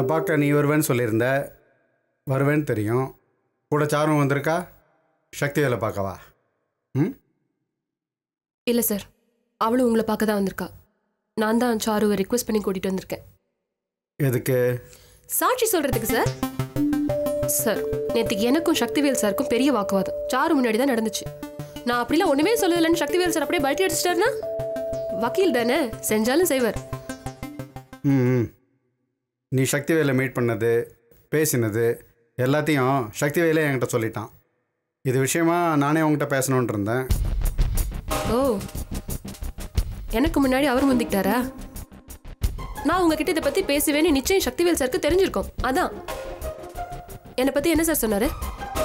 என்னை பார்க்க நீ வருவேன்னு சொல்லியிருந்த வருவேன்னு தெரியும் கூட சாரும் வந்திருக்கா சக்தி வேலை பார்க்கவா ம் இல்லை சார் அவளும் உங்களை பார்க்க தான் வந்திருக்கா நான் தான் சாருவை ரிக்வெஸ்ட் பண்ணி கூட்டிகிட்டு வந்திருக்கேன் எதுக்கு சாட்சி சொல்கிறதுக்கு சார் சார் நேற்றுக்கு எனக்கும் சக்திவேல் சாருக்கும் பெரிய வாக்குவாதம் சாரு முன்னாடி தான் நடந்துச்சு நான் அப்படிலாம் ஒன்றுமே சொல்லலைன்னு சக்திவேல் சார் அப்படியே பல்ட்டி அடிச்சிட்டாருன்னா வக்கீல் தானே செஞ்சாலும் செய்வார் ம் ம். நீ சக்தி வேலை மீட் பண்ணது பேசினது எல்லாத்தையும் சக்தி வேலை என்கிட்ட சொல்லிட்டான் இது விஷயமா நானே உங்ககிட்ட பேசணுன்ட்டு இருந்தேன் ஓ எனக்கு முன்னாடி அவர் முந்திக்கிட்டாரா நான் உங்ககிட்ட இதை பற்றி பேசுவேன்னு நிச்சயம் சக்திவேல் சாருக்கு தெரிஞ்சிருக்கும் அதான் என்னை பற்றி என்ன சார் சொன்னாரு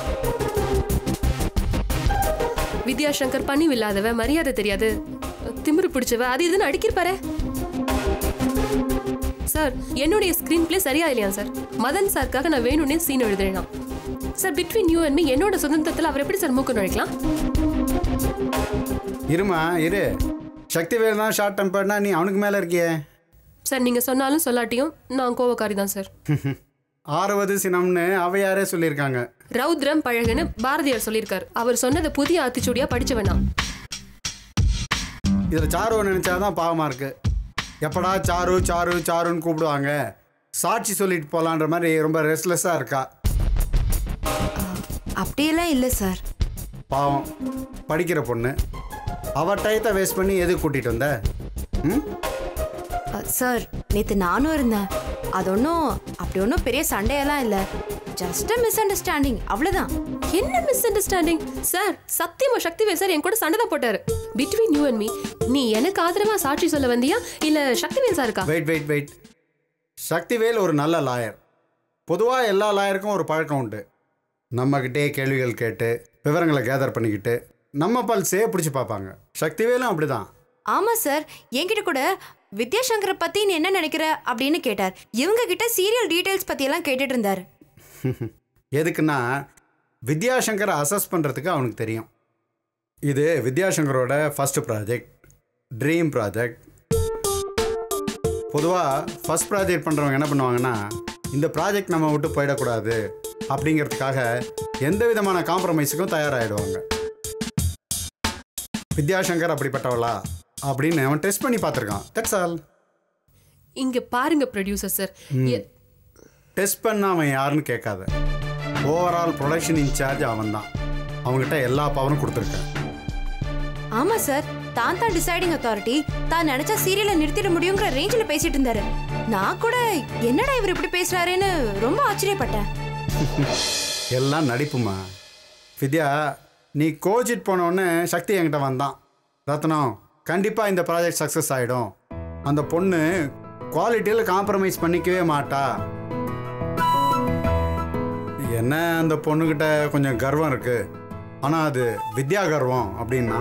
வித்யாசங்கர் பணிவு இல்லாதவ மரியாதை தெரியாது திமிரு பிடிச்சவ அது இதுன்னு அடிக்கிருப்பாரே சார் என்னுடைய ஸ்க்ரீன் பிளே சரியா இல்லையா சார் மதன் சாருக்காக நான் வேணும்னே சீன் எழுதுறேனா sir between you and me என்னோட சுதந்திரத்தில் அவர் எப்படி சார் மூக்கு நுழைக்கலாம் இருமா இரு சக்தி வேலை தான் ஷார்ட் டெம்பர்னா நீ அவனுக்கு மேலே இருக்கியே சார் நீங்க சொன்னாலும் சொல்லாட்டியும் நான் கோவக்காரி தான் சார் ஆறுவது சினம்னு அவையாரே சொல்லியிருக்காங்க ரௌத்ரம் பழகுன்னு பாரதியார் சொல்லியிருக்காரு அவர் சொன்னதை புதிய ஆத்திச்சூடியா படிச்ச வேணாம் இதில் சாருவை நினச்சாதான் பாவமாக இருக்கு எப்படா சாரு சாரு சாருன்னு கூப்பிடுவாங்க சாட்சி சொல்லிட்டு போகலான்ற மாதிரி ரொம்ப ரெஸ்ட்லெஸ்ஸாக இருக்கா அப்படியெல்லாம் இல்லை சார் பாவம் படிக்கிற பொண்ணு அவ டயத்தை வேஸ்ட் பண்ணி எதுக்கு கூட்டிகிட்டு வந்த ம் அ, சார் நேற்று நானும் இருந்தேன் அது ஒன்றும் அப்படி ஒன்றும் பெரிய சண்டையெல்லாம் இல்லை ஜஸ்ட் மிஸ் அண்டர்ஸ்டாண்டிங் அவ்வளோதான் என்ன மிஸ் அண்டர்ஸ்டாண்டிங் சார் சத்தியமா சக்திவேல் சார் என் கூட சண்டை தான் போட்டாரு பிட்வீன் யூ அண்ட் மீ நீ எனக்கு ஆதரவா சாட்சி சொல்ல வந்தியா இல்ல சக்திவேல் சாருக்கா வெயிட் வெயிட் வெயிட் சக்திவேல் ஒரு நல்ல லாயர் பொதுவாக எல்லா லாயருக்கும் ஒரு பழக்கம் உண்டு நம்மக்கிட்டே கேள்விகள் கேட்டு விவரங்களை கேதர் பண்ணிக்கிட்டு நம்ம பல்ஸே பிடிச்சி பார்ப்பாங்க சக்திவேலும் அப்படிதான் ஆமாம் சார் என்கிட்ட கூட வித்யாசங்கரை பற்றி நீ என்ன நினைக்கிற அப்படின்னு கேட்டார் இவங்க கிட்ட சீரியல் டீட்டெயில்ஸ் பற்றியெல்லாம் கேட்டுட்டு இருந்தார் எதுக்குன்னா வித்யாசங்கரை அசஸ் பண்ணுறதுக்கு அவனுக்கு தெரியும் இது வித்யாசங்கரோட ஃபர்ஸ்ட் ப்ராஜெக்ட் ட்ரீம் ப்ராஜெக்ட் பொதுவாக ஃபர்ஸ்ட் ப்ராஜெக்ட் பண்ணுறவங்க என்ன பண்ணுவாங்கன்னா இந்த ப்ராஜெக்ட் நம்ம விட்டு போயிடக்கூடாது அப்படிங்கிறதுக்காக எந்த விதமான காம்ப்ரமைஸுக்கும் தயாராகிடுவாங்க வித்யாசங்கர் அப்படிப்பட்டவளா அப்படின்னு அவன் டெஸ்ட் பண்ணி பார்த்துருக்கான் தட்ஸ் ஆல் இங்க பாருங்க ப்ரொடியூசர் சார் டெஸ்ட் பண்ண அவன் யாருன்னு கேட்காத ஓவரால் ப்ரொடக்ஷன் இன்சார்ஜ் அவன் தான் அவங்ககிட்ட எல்லா பவரும் கொடுத்துருக்கேன் ஆமாம் சார் தான் தான் டிசைடிங் அத்தாரிட்டி தான் நினைச்சா சீரியலை நிறுத்திட முடியுங்கிற ரேஞ்சில் பேசிட்டு இருந்தாரு நான் கூட என்னடா இவர் இப்படி பேசுறாருன்னு ரொம்ப ஆச்சரியப்பட்டேன் எல்லாம் நடிப்புமா வித்யா நீ கோச்சிட் போனோடனே சக்தி என்கிட்ட வந்தான் ரத்னம் கண்டிப்பாக இந்த ப்ராஜெக்ட் சக்ஸஸ் ஆகிடும் அந்த பொண்ணு குவாலிட்டியில் காம்ப்ரமைஸ் பண்ணிக்கவே மாட்டா என்ன அந்த பொண்ணுக்கிட்ட கொஞ்சம் கர்வம் இருக்கு ஆனால் அது வித்யா கர்வம் அப்படின்னா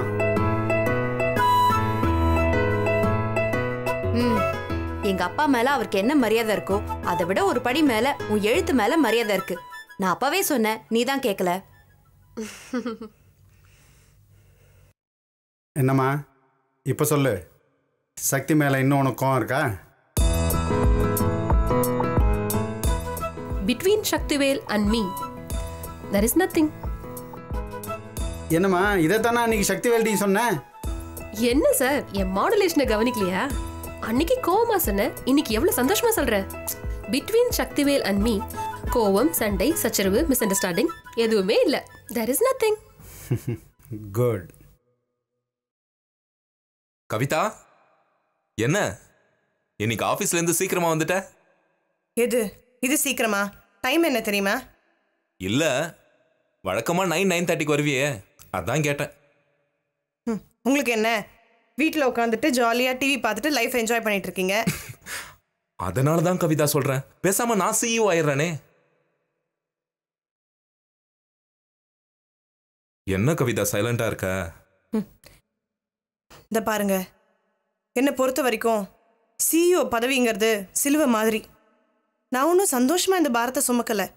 ம் எங்க அப்பா மேல அவருக்கு என்ன மரியாதை இருக்கோ அதை விட ஒரு படி மேல உன் எழுத்து மேல மரியாதை இருக்கு நான் அப்பவே சொன்னேன் நீ தான் கேட்கல என்னம்மா இப்போ சொல்லு சக்தி மேலே இன்னும் உனக்கு கோவம் இருக்கா between Sakthivel and me there is nothing என்னம்மா இதைத்தானே அன்னைக்கு சக்தி வேல்டி சொன்னேன் என்ன சார் என் மாடுலேஷனை கவனிக்கலையா அன்னைக்கு கோவமா சொன்னேன் இன்னைக்கு எவ்வளவு சந்தோஷமா சொல்ற பிட்வீன் சக்திவேல் அண்ட் மீ கோவம் சண்டை சச்சரவு மிஸ் அண்டர்ஸ்டாண்டிங் எதுவுமே இல்ல there is nothing good Kavitha என்ன இன்னைக்கு ஆபீஸ்ல இருந்து சீக்கிரமா வந்துட்ட எது இது சீக்கிரமா டைம் என்ன தெரியுமா இல்ல வழக்கமா நைன் நைன் தேர்ட்டிக்கு வருவியே அதான் கேட்டேன் ம், உங்களுக்கு என்ன வீட்டில் உட்காந்துட்டு ஜாலியாக டிவி பார்த்துட்டு லைஃப் என்ஜாய் பண்ணிட்டு இருக்கீங்க அதனால தான் கவிதா சொல்றேன் பேசாம நான் சிஇஓ ஆயிடுறேனே என்ன கவிதா சைலண்டா இருக்க இந்த பாருங்க என்னை பொறுத்த வரைக்கும் சிஇஓ பதவிங்கிறது சிலுவை மாதிரி நான் ஒன்றும் சந்தோஷமா இந்த பாரத்தை சுமக்கல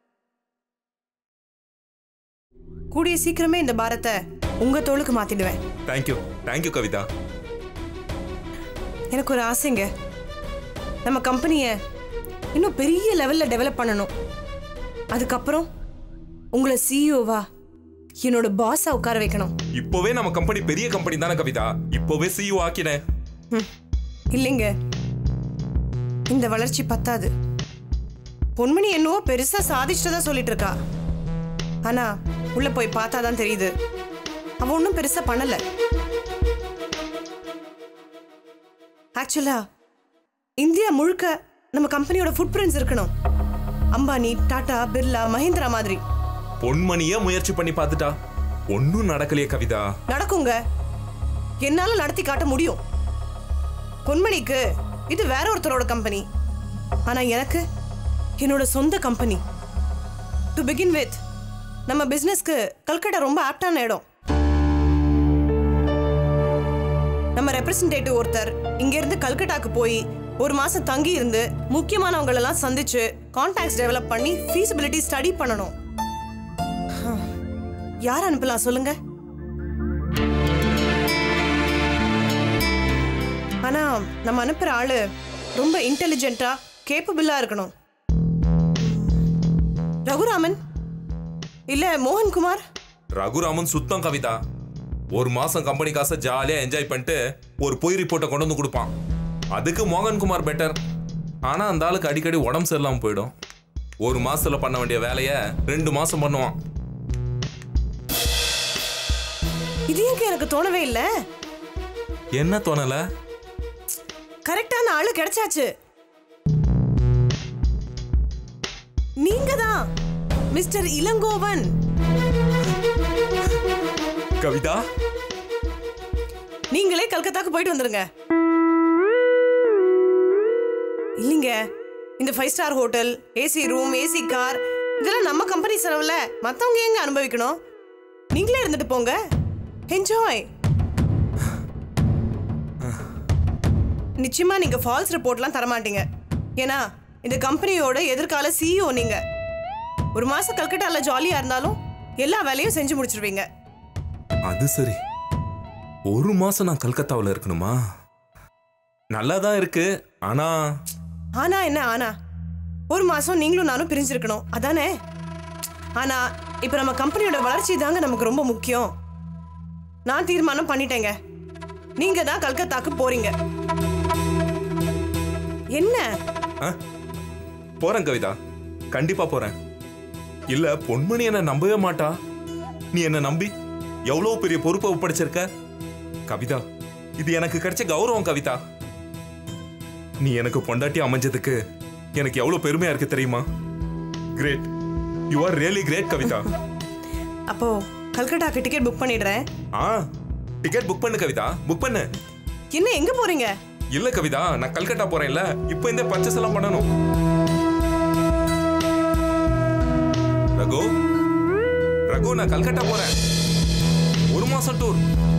கூடிய சீக்கிரமே இந்த பாரத்தை உங்க தோளுக்கு மாத்திடுவேன் தேங்க்யூ தேங்க்யூ கவிதா எனக்கு ஒரு ஆசைங்க நம்ம கம்பெனியை இன்னும் பெரிய லெவல்ல டெவலப் பண்ணணும் அதுக்கப்புறம் உங்களை சிஇஓவா என்னோட பாஸா உட்கார வைக்கணும் இப்போவே நம்ம கம்பெனி பெரிய கம்பெனி தானே கவிதா இப்போவே சிஇஓ ஆக்கினேன் ம், இல்லைங்க இந்த வளர்ச்சி பத்தாது பொன்மணி என்னவோ பெருசா சாதிச்சிட்டதா சொல்லிட்டு இருக்கா ஆனா உள்ள போய் பார்த்தா தான் தெரியுது அவ ஒன்றும் பெருசா பண்ணல ஆக்சுவலா இந்தியா முழுக்க நம்ம கம்பெனியோட ஃபுட் பிரிண்ட்ஸ் இருக்கணும் அம்பானி டாடா பிர்லா மஹிந்திரா மாதிரி பொன்மணியே முயற்சி பண்ணி பார்த்துட்டா ஒன்னும் நடக்கலையே கவிதா நடக்குங்க என்னால நடத்தி காட்ட முடியும் பொன்மணிக்கு இது வேற ஒருத்தரோட கம்பெனி ஆனா எனக்கு என்னோட சொந்த கம்பெனி டு பிகின் வித் நம்ம பிசினஸ்க்கு கல்கட்டா ரொம்ப ஆப்டான இடம் நம்ம ரெப்ரசன்டேட்டிவ் ஒருத்தர் இங்க இருந்து கல்கட்டாக்கு போய் ஒரு மாசம் தங்கி இருந்து முக்கியமானவங்க எல்லாம் சந்திச்சு கான்டாக்ட்ஸ் டெவலப் பண்ணி ஃபீசிபிலிட்டி ஸ்டடி பண்ணணும் ஹம். யார் அனுப்பலாம் சொல்லுங்க ஆனா நம்ம அனுப்புற ஆளு ரொம்ப இன்டெலிஜென்ட்டா கேப்பபிளா இருக்கணும் ரகுராமன் இல்ல மோகன்குமார் ரகுராமன் சுத்தம் கவிதா ஒரு மாசம் கம்பெனி காசை ஜாலியா என்ஜாய் பண்ணிட்டு ஒரு பொய் ரிப்போர்ட்டை கொண்டு வந்து கொடுப்பான் அதுக்கு மோகன்குமார் பெட்டர் ஆனா அந்த ஆளுக்கு அடிக்கடி உடம்பு சரியில்லாம போயிடும் ஒரு மாசத்துல பண்ண வேண்டிய வேலையை ரெண்டு மாசம் பண்ணுவான் இது எங்க எனக்கு தோணவே இல்ல என்ன தோணல கரெக்டான ஆளு கிடைச்சாச்சு நீங்க தான் மிஸ்டர் இளங்கோவன் கவிதா நீங்களே கல்கத்தாக்கு போயிட்டு வந்துருங்க இல்லைங்க இந்த five star hotel AC room AC car இதெல்லாம் நம்ம கம்பெனி செலவுல மத்தவங்க எங்க அனுபவிக்கணும் நீங்களே இருந்துட்டு போங்க என்ஜாய் நிச்சயமா நீங்க ஃபால்ஸ் ரிப்போர்ட்லாம் தர மாட்டீங்க ஏன்னா இந்த கம்பெனியோட எதிர்கால சிஇஓ நீங்க ஒரு மாசம் கல்கட்டால ஜாலியா இருந்தாலும் எல்லா வேலையும் செஞ்சு முடிச்சிருவீங்க அது சரி ஒரு மாசம் நான் கல்கத்தாவில் இருக்கணுமா நல்லா தான் இருக்கு ஆனா ஆனா என்ன ஆனா ஒரு மாசம் நீங்களும் நானும் பிரிஞ்சிருக்கணும் அதானே ஆனா இப்ப நம்ம கம்பெனியோட வளர்ச்சி தாங்க நமக்கு ரொம்ப முக்கியம் நான் தீர்மானம் பண்ணிட்டேங்க நீங்க தான் கல்கத்தாக்கு போறீங்க என்ன ஆ? போறேன் கவிதா கண்டிப்பா போறேன் இல்ல பொன்மணி என்ன நம்பவே மாட்டா நீ என்ன நம்பி எவ்வளவு பெரிய பொறுப்பை ஒப்படைச்சிருக்க கவிதா இது எனக்கு கிடைச்ச கௌரவம் கவிதா நீ எனக்கு பொண்டாட்டி அமைஞ்சதுக்கு எனக்கு எவ்வளவு பெருமையா இருக்கு தெரியுமா great you are really great Kavitha அப்போ கல்கட்டாக்கு டிக்கெட் புக் பண்ணிடுறேன் ஆ டிக்கெட் புக் பண்ணு கவிதா புக் பண்ணு என்ன எங்க போறீங்க இல்ல கவிதா நான் கல்கட்டா போறேன்ல இப்போ இந்த பர்ச்சேஸ் எல்லாம் பண்ணணும் ரகு ரகு நான் கல்கட்டா போறேன் ஒரு மாசம் டூர்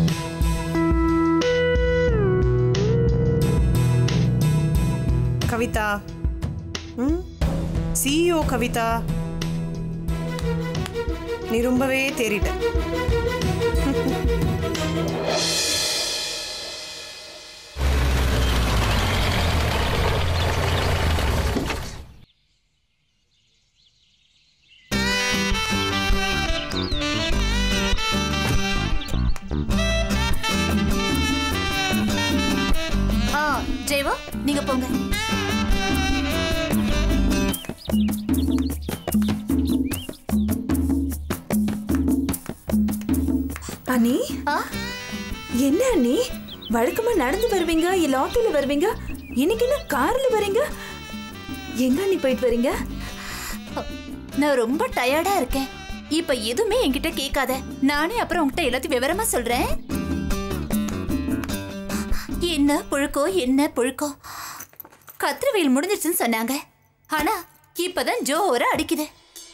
கவிதா ம் சிஇஓ கவிதா நீ ரொம்பவே தேறிட்ட ஆ ஜெயவா நீங்க போங்க அண்ணி ஆ என்ன அண்ணி வழக்கமா நடந்து வருவீங்க இல்ல ஆட்டோல வருவீங்க இன்னைக்கு என்ன கார்ல வரீங்க எங்க அண்ணி போயிட்டு வரீங்க நான் ரொம்ப டயர்டா இருக்கேன் இப்ப எதுவுமே என்கிட்ட கேட்காத நானே அப்புறம் உன்கிட்ட எல்லாத்தையும் விவரமா சொல்றேன் என்ன புழுக்கோ என்ன புழுக்கோ கத்திரிவெயில் முடிஞ்சிருச்சுன்னு சொன்னாங்க ஆனா இப்பதான் ஜோரா அடிக்குது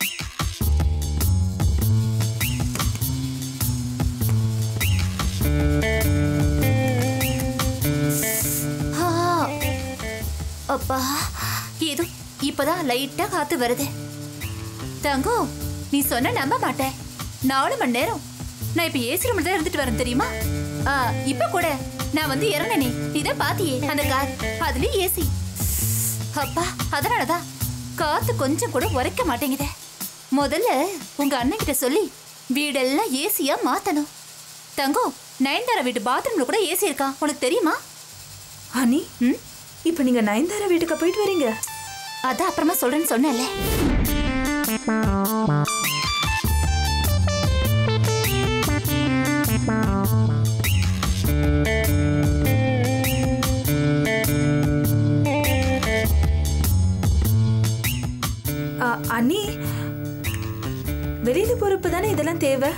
ஆ, அப்பா ஏதோ இப்பதான் லைட்டா காத்து வருது தங்கம் நீ சொன்ன நம்ப மாட்டேன் நாலு மணி நேரம் நான் இப்ப ஏசி ரூம்ல தான் இருந்துட்டு வரேன் தெரியுமா ஆ, இப்ப கூட நான் வந்து இறங்கினே நீ தான் பாத்தியே அந்த கார் அதுலயும் ஏசி அப்பா அதனாலதான் காத்து கொஞ்சம் கூட உரைக்க மாட்டேங்குதே முதல்ல உங்க அண்ணன் கிட்ட சொல்லி வீடெல்லாம் ஏசியா மாத்தணும் தங்கம் நயன்தாரா வீட்டு பாத்ரூம்ல கூட ஏசி இருக்கா உனக்கு தெரியுமா அனி ம் இப்போ நீங்க நயன்தாரா வீட்டுக்கு போயிட்டு வரீங்க அதான் அப்புறமா சொல்றேன்னு சொன்னேன்ல ஆ, அண்ணி வெளியில போறப்ப தானே இதெல்லாம் தேவை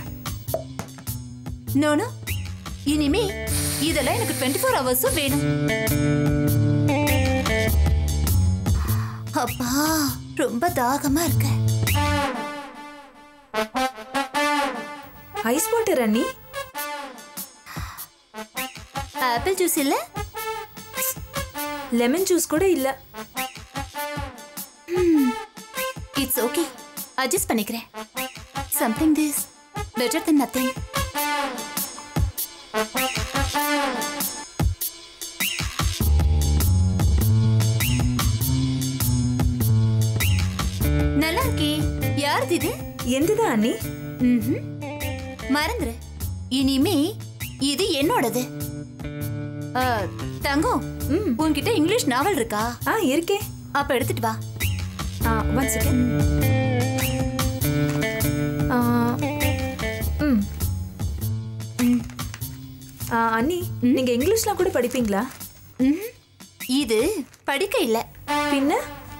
நோனோ இனிமே இதெல்லாம் எனக்கு டுவெண்ட்டி ஃபோர் ஹவர்ஸும் வேணும் அப்பா ரொம்ப தாகமா இருக்கு ஐஸ் வாட்டர் அண்ணி ஆப்பிள் ஜூஸ் இல்ல லெமன் ஜூஸ் கூட இல்ல இட்ஸ் ஓகே அட்ஜஸ்ட் பண்ணிக்கிறேன் something this better then nothing நல்லா இருக்கே யாருது இது எந்ததான் அண்ணி ம்ஹும். மறந்துரு இனிமே இது என்னோடது ஆ, தங்கம் ம். உன்கிட்ட இங்கிலீஷ் நாவல் இருக்கா ஆ இருக்கே அப்ப எடுத்துட்டு வா ஆ ஒன் செகண்ட் ம் ம். ஆ, அண்ணி நீங்க இங்கிலீஷ்லாம் கூட படிப்பீங்களா ம்ஹும். இது படிக்க இல்ல பின்ன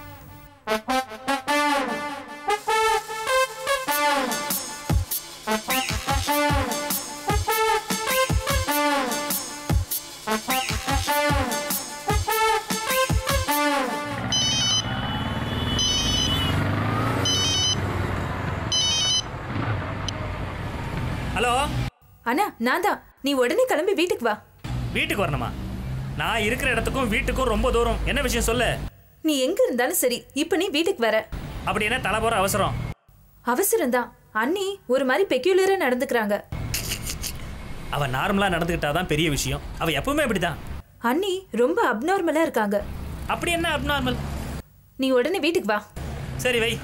ஹலோ அண்ணா நான் தான் நீ உடனே கிளம்பி வீட்டுக்கு வா வீட்டுக்கு வரணுமா நான் இருக்கிற இடத்துக்கும் வீட்டுக்கும் ரொம்ப தூரம் என்ன விஷயம் சொல்லு நீ எங்க இருந்தாலும் சரி இப்போ நீ வீட்டுக்கு வர அப்படி என்ன தலை போற அவசரம் அவசரம்தான் அண்ணி ஒரு மாதிரி பெக்யூலரா நடந்துக்கிறாங்க அவ நார்மலா நடந்துக்கிட்டாதான் பெரிய விஷயம் அவ எப்பவுமே இப்படிதான் அண்ணி ரொம்ப அப்நார்மலா இருக்காங்க அப்படி என்ன அப்நார்மல் நீ உடனே வீட்டுக்கு வா சரி வை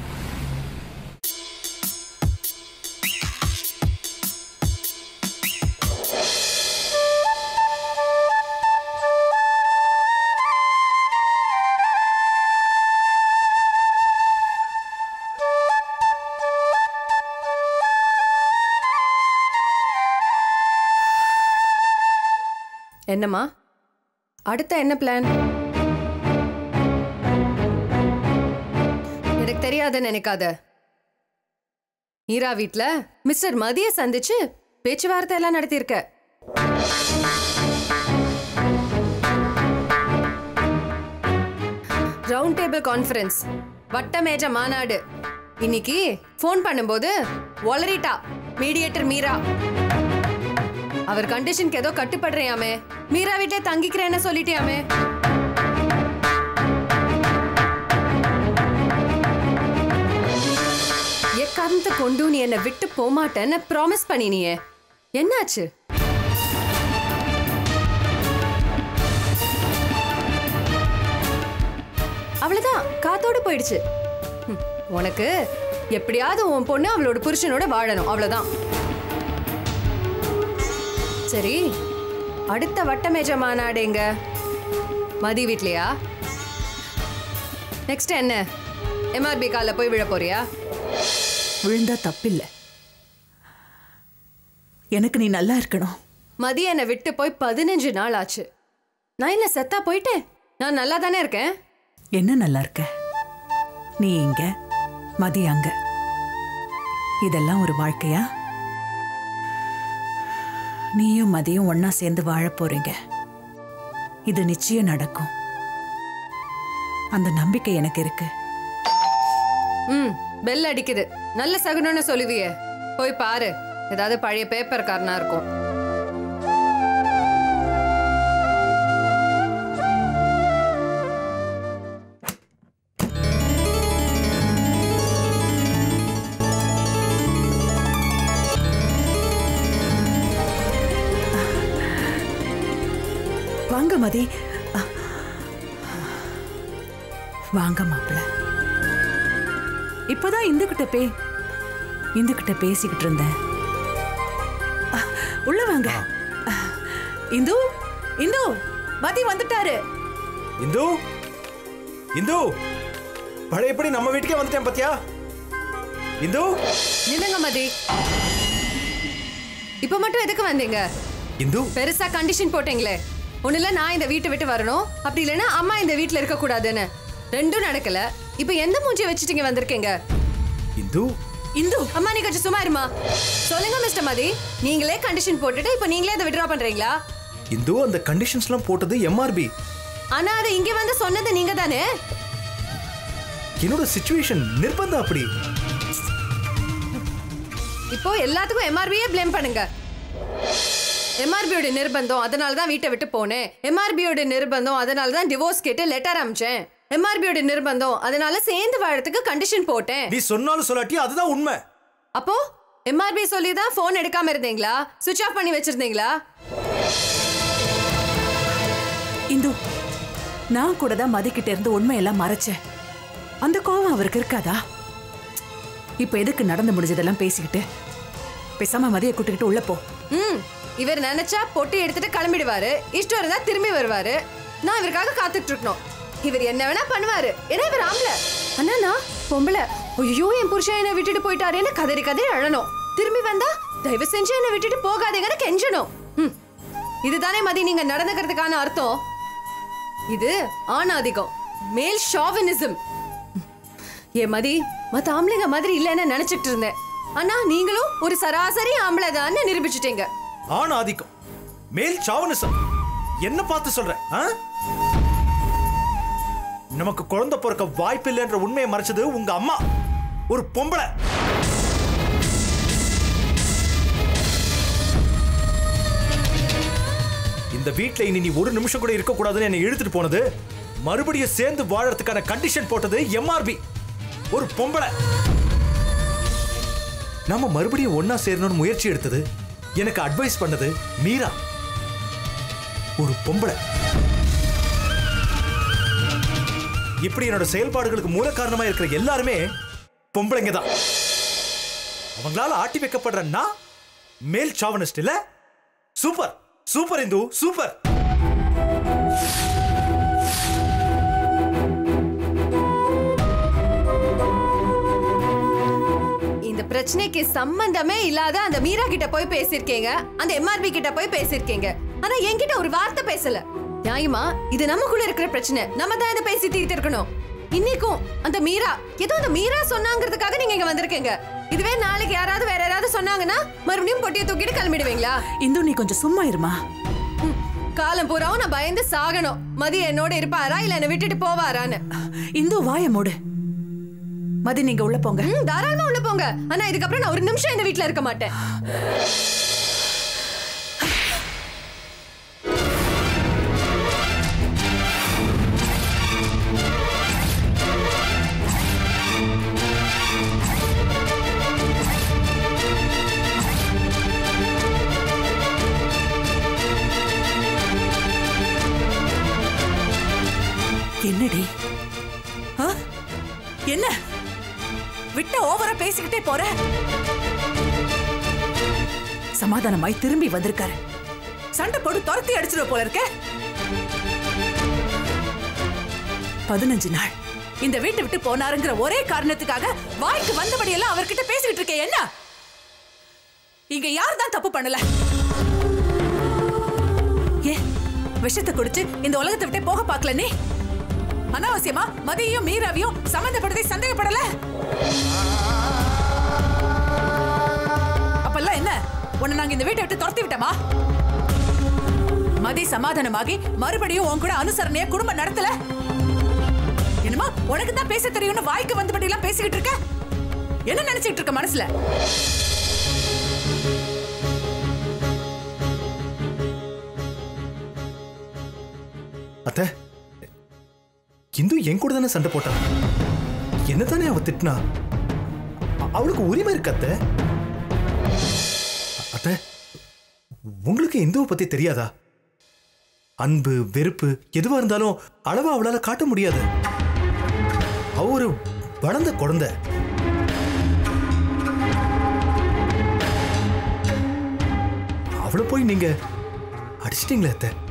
என்னம்மா அடுத்த என்ன பிளான் எனக்கு தெரியாதுன்னு நினைக்காத ஈரா வீட்ல மிஸ்டர் மதிய சந்திச்சு பேச்சுவார்த்தை எல்லாம் நடத்தியிருக்க ரவுண்ட் டேபிள் கான்ஃபரன்ஸ் வட்டமேஜ மாநாடு இன்னைக்கு ஃபோன் பண்ணும்போது ஒளரிட்டா மீடியேட்டர் மீரா அவர் கண்டிஷனுக்கு ஏதோ கட்டுப்படுறியாமே மீரா வீட்டே தங்கிக்கிறேன்னு சொல்லிட்டியாமே எக்காரணத்தை கொண்டு நீ என்னை விட்டு போமாட்டேன்னு ப்ராமிஸ் பண்ணினியே என்னாச்சு அவ்வளவுதான் காத்தோட போயிடுச்சு ஹம், உனக்கு எப்படியாவது உன் பொண்ணு அவளோட புருஷனோட வாழணும் அவ்வளவுதான் சரி அடுத்த வட்டமேஜ மாநாடு எங்க மதி வீட்லையா நெக்ஸ்ட் என்ன எம்ஆர்பி காலில் போய் விழ போறியா விழுந்தா தப்பில்லை எனக்கு நீ நல்லா இருக்கணும் மதி என்னை விட்டு போய் பதினஞ்சு நாள் ஆச்சு நான் என்ன செத்தா போயிட்டேன் நான் நல்லா தானே இருக்கேன் என்ன நல்லா இருக்க நீ இங்க மதி அங்க இதெல்லாம் ஒரு வாழ்க்கையா நீயும் மதியும் ஒண்ணா சேர்ந்து வாழப் போறீங்க இது நிச்சயம் நடக்கும் அந்த நம்பிக்கை எனக்கு இருக்கு ம் பெல் அடிக்குது நல்ல சகுனம்னு சொல்லுவியே போய் பாரு ஏதாவது பழைய பேப்பர் காரனா இருக்கும் வாங்க மதி அ, வாங்க மாப்பிள்ள இப்பதான் இந்துகிட்ட பே இந்துகிட்ட பேசிக்கிட்டு இருந்தேன் அ, உள்ள வாங்க அ, இந்து இந்து மதி வந்துட்டாரு இந்து இந்து பழையபடி நம்ம வீட்டுக்கே வந்துட்டேன் பாத்தியா இந்து நில்லுங்க மதி இப்ப மட்டும் எதுக்கு வந்தீங்க இந்து பெருசா கண்டிஷன் போட்டீங்களே ஒண்ணுல நான் இந்த வீட்டை விட்டு வரணும் அப்படி இல்லைன்னா அம்மா இந்த வீட்ல இருக்க கூடாதுன்னு ரெண்டும் நடக்கல இப்ப எந்த மூஞ்சிய வச்சுட்டீங்க வந்திருக்கீங்க இந்து இந்து அம்மா நீ கொஞ்சம் சும்மா இருமா சொல்லுங்க மிஸ்டர் மதி நீங்களே கண்டிஷன் போட்டுட்டு இப்ப நீங்களே அதை விட்ரா பண்றீங்களா இந்து அந்த கண்டிஷன்ஸ்லாம் போட்டது எம்ஆர்பி ஆனா அது இங்க வந்து சொன்னது நீங்க தானே என்னோட சுச்சுவேஷன் நிர்பந்தம் அப்படி இப்போ எல்லாத்துக்கும் எம்ஆர்பியே ப்ளேம் பண்ணுங்க எம்ஆர்பியோட நிர்பந்தம் அதனால தான் வீட்டை விட்டு போனேன் எம்ஆர்பியோட நிர்பந்தம் அதனால தான் டிவோர்ஸ் கேட்டு லெட்டர் அமிச்சேன் எம்ஆர்பியோட நிர்பந்தம் அதனால சேர்ந்து வாழறதுக்கு கண்டிஷன் போட்டேன் நீ சொன்னாலும் சொல்லாட்டி அதுதான் உண்மை அப்போ எம்ஆர்பி சொல்லி தான் ஃபோன் எடுக்காம இருந்தீங்களா சுவிட்ச் ஆஃப் பண்ணி வச்சிருந்தீங்களா இந்து நான் கூட தான் மதிக்கிட்ட இருந்து உண்மையெல்லாம் மறைச்சேன் அந்த கோவம் அவருக்கு இருக்காதா இப்ப எதுக்கு நடந்து முடிஞ்சதெல்லாம் பேசிக்கிட்டு பேசாம மதியை கூட்டிக்கிட்டு உள்ள போ ம் இவர் நினைச்சா பொட்டி எடுத்துட்டு கிளம்பிடுவாரு இஷ்டம் இருந்தா திரும்பி வருவாரு நான் இவருக்காக காத்துட்டு இருக்கணும் இவர் என்ன வேணா பண்ணுவாரு ஏன்னா இவர் ஆம்பளை அண்ணா நான் பொம்பளை ஐயோ என் புருஷன் என்னை விட்டுட்டு போயிட்டாரேன்னு கதறி கதறி அழணும் திரும்பி வந்தா தயவு செஞ்சு என்னை விட்டுட்டு போகாதீங்கன்னு கெஞ்சணும் ம் இதுதானே மதி நீங்க நடந்துக்கிறதுக்கான அர்த்தம் இது ஆணாதிக்கம் மேல் ஷாவினிசம் ஏ மதி மத்த ஆம்பளைங்க மாதிரி இல்லைன்னு நினைச்சிட்டு இருந்தேன் ஆனா நீங்களும் ஒரு சராசரி ஆம்பளை தான் நிரூபிச்சிட்டீங்க ஆண் ஆதிக்கம் மேல் சாவனிசம் என்ன பார்த்து சொல்ற ஆ? நமக்கு குழந்தை பிறக்க வாய்ப்பு இல்லைன்ற உண்மையை மறைச்சது உங்க அம்மா ஒரு பொம்பளை இந்த வீட்ல இனி நீ ஒரு நிமிஷம் கூட இருக்க கூடாதுன்னு என்னை இழுத்துட்டு போனது மறுபடியும் சேர்ந்து வாழறதுக்கான கண்டிஷன் போட்டது எம்ஆர்பி ஒரு பொம்பளை நாம மறுபடியும் ஒன்னா சேரணும்னு முயற்சி எடுத்தது எனக்கு அட்வைஸ் பண்ணது மீரா ஒரு பொம்பளை இப்படி என்னோட செயல்பாடுகளுக்கு மூல காரணமா இருக்கிற எல்லாருமே பொம்பளைங்க தான் அவங்களால ஆட்டி வைக்கப்படுற நான் மேல் சாவனிஸ்ட் இல்ல சூப்பர் சூப்பர் இந்து சூப்பர் இந்த பிரச்சனைக்கு சம்பந்தமே இல்லாத அந்த மீரா கிட்ட போய் பேசிருக்கீங்க அந்த எம்ஆர்பி கிட்ட போய் பேசிருக்கீங்க ஆனா என்கிட்ட ஒரு வார்த்தை பேசல நியாயமா இது நமக்குள்ள இருக்கிற பிரச்சனை நம்ம தான் இதை பேசி தீர்த்து இருக்கணும் இன்னைக்கும் அந்த மீரா ஏதோ அந்த மீரா சொன்னாங்கிறதுக்காக நீங்க இங்க வந்திருக்கீங்க இதுவே நாளைக்கு யாராவது வேற யாராவது சொன்னாங்கன்னா மறுபடியும் பொட்டியை தூக்கிட்டு கிளம்பிடுவீங்களா இந்து நீ கொஞ்சம் சும்மா இருமா ம், காலம் பூராவும் நான் பயந்து சாகணும் மதி என்னோட இருப்பாரா இல்ல என்னை விட்டுட்டு போவாரான்னு இந்து வாய மூடு மதி நீங்க உள்ள போங்க ம், தாராளமா உள்ள போங்க ஆனா இதுக்கப்புறம் நான் ஒரு நிமிஷம் இந்த வீட்ல இருக்க மாட்டேன் என்னடி ஆ? என்ன விட்ட ஓவரா பேசிக்கிட்டே போற சமாதானமாய் திரும்பி வந்திருக்காரு சண்டை போட்டு துரத்தி அடிச்சிட போல இருக்க பதினஞ்சு நாள் இந்த வீட்டை விட்டு போனாருங்கிற ஒரே காரணத்துக்காக வாய்க்கு வந்தபடி எல்லாம் அவர்கிட்ட பேசிக்கிட்டு இருக்கேன் என்ன இங்க யார் தான் தப்பு பண்ணல ஏ விஷத்தை குடிச்சு இந்த உலகத்தை விட்டே போக பார்க்கல நீ அனாவசியமா மதியையும் மீராவையும் சம்பந்தப்படுறதை சந்தேகப்படல அப்பெல்லாம் என்ன உன்னை நாங்க இந்த வீட்டை விட்டு துரத்தி விட்டோமா மதி சமாதானமாகி மறுபடியும் உன் கூட அனுசரணையா குடும்பம் நடத்தல என்னமா உனக்கு தான் பேச தெரியும்னு வாய்க்கு வந்தபடி எல்லாம் பேசிக்கிட்டு இருக்க என்ன நினைச்சிட்டு இருக்க மனசுல அத்தை இந்து என் கூட தானே சண்டை போட்டா என்ன தானே அவ திட்டினா அ- அவளுக்கு உரிமை இருக்கு அத்தை அத்தை உங்களுக்கு இந்துவை பத்தி தெரியாதா அன்பு வெறுப்பு எதுவா இருந்தாலும் அளவா அவளால காட்ட முடியாது அவ ஒரு வளர்ந்த குழந்தை அவளை போய் நீங்க அடிச்சிட்டீங்களே அத்தை